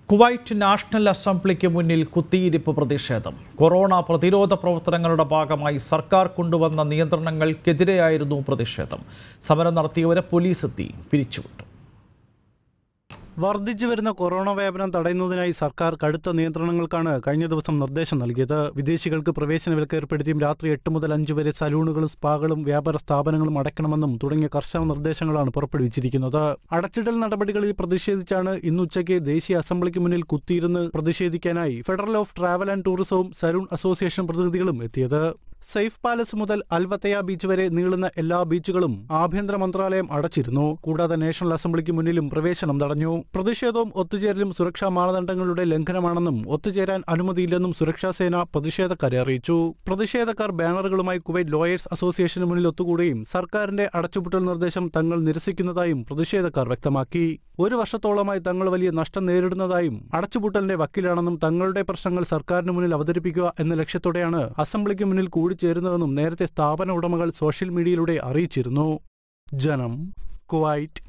Kuwait national അസംബ്ലിക്ക് മുന്നിൽ കുത്തിയിരിപ്പ് പ്രതിഷേധം corona പ്രതിരോധ പ്രവർത്തനങ്ങളുടെ ഭാഗമായി സർക്കാർ കൊണ്ടുവന്ന നിയന്ത്രണങ്ങൾക്കെതിരെയായിരുന്നു പ്രതിഷേധം സമരം നടത്തിയവരെ പോലീസ് എത്തി പിരിച്ചുവിട്ടു വർദ്ധിച്ചു വരുന്ന കൊറോണ വ്യാപനം തടയുന്നതിനായി സർക്കാർ കടുത്ത നിയന്ത്രണങ്ങൾക്കാണ് കഴിഞ്ഞ ദിവസം നിർദ്ദേശം നൽകിയത് വിദേശികൾക്ക് പ്രവേശന വിലക്ക് ഏർപ്പെടുത്തിയും രാത്രി എട്ട് മുതൽ അഞ്ച് വരെ സലൂണുകളും സ്പാകളും വ്യാപാര സ്ഥാപനങ്ങളും അടയ്ക്കണമെന്നും തുടങ്ങിയ കർശന നിർദ്ദേശങ്ങളാണ് പുറപ്പെടുവിച്ചിരിക്കുന്നത് അടച്ചിടൽ നടപടികളിൽ പ്രതിഷേധിച്ചാണ് ഇന്നുച്ചയ്ക്ക് ദേശീയ അസംബ്ലിക്ക് മുന്നിൽ കുത്തിയിരുന്ന് പ്രതിഷേധിക്കാനായി ഫെഡറൽ ഓഫ് ട്രാവൽ ആൻഡ് ടൂറിസവും സലൂൺ അസോസിയേഷൻ പ്രതിനിധികളും എത്തിയത് സേഫ് പാലസ് മുതൽ അൽവത്തയ ബീച്ച് വരെ നീളുന്ന എല്ലാ ബീച്ചുകളും ആഭ്യന്തര മന്ത്രാലയം അടച്ചിരുന്നു കൂടാതെ നാഷണൽ അസംബ്ലിക്ക് മുന്നിലും പ്രവേശനം തടഞ്ഞു പ്രതിഷേധവും ഒത്തുചേരലും സുരക്ഷാ മാനദണ്ഡങ്ങളുടെ ലംഘനമാണെന്നും ഒത്തുചേരാൻ അനുമതിയില്ലെന്നും സുരക്ഷാ സേന പ്രതിഷേധക്കാരെ അറിയിച്ചു പ്രതിഷേധക്കാർ ബാനറുകളുമായി കുവൈറ്റ് ലോയേഴ്സ് അസോസിയേഷന് മുന്നിൽ ഒത്തുകൂടുകയും സർക്കാരിന്റെ അടച്ചുപൂട്ടൽ നിർദ്ദേശം തങ്ങൾ നിരസിക്കുന്നതായും പ്രതിഷേധക്കാർ വ്യക്തമാക്കി ഒരു വർഷത്തോളമായി തങ്ങൾ വലിയ നഷ്ടം നേരിടുന്നതായും അടച്ചുപൂട്ടലിന്റെ വക്കീലാണെന്നും തങ്ങളുടെ പ്രശ്നങ്ങൾ സർക്കാരിന് മുന്നിൽ അവതരിപ്പിക്കുക എന്ന ലക്ഷ്യത്തോടെയാണ് അസംബ്ലിക്ക് മുന്നിൽ കൂടിച്ചേരുന്നതെന്നും നേരത്തെ സ്ഥാപന ഉടമകൾ സോഷ്യൽ മീഡിയയിലൂടെ അറിയിച്ചിരുന്നു ജനം കുവൈറ്റ്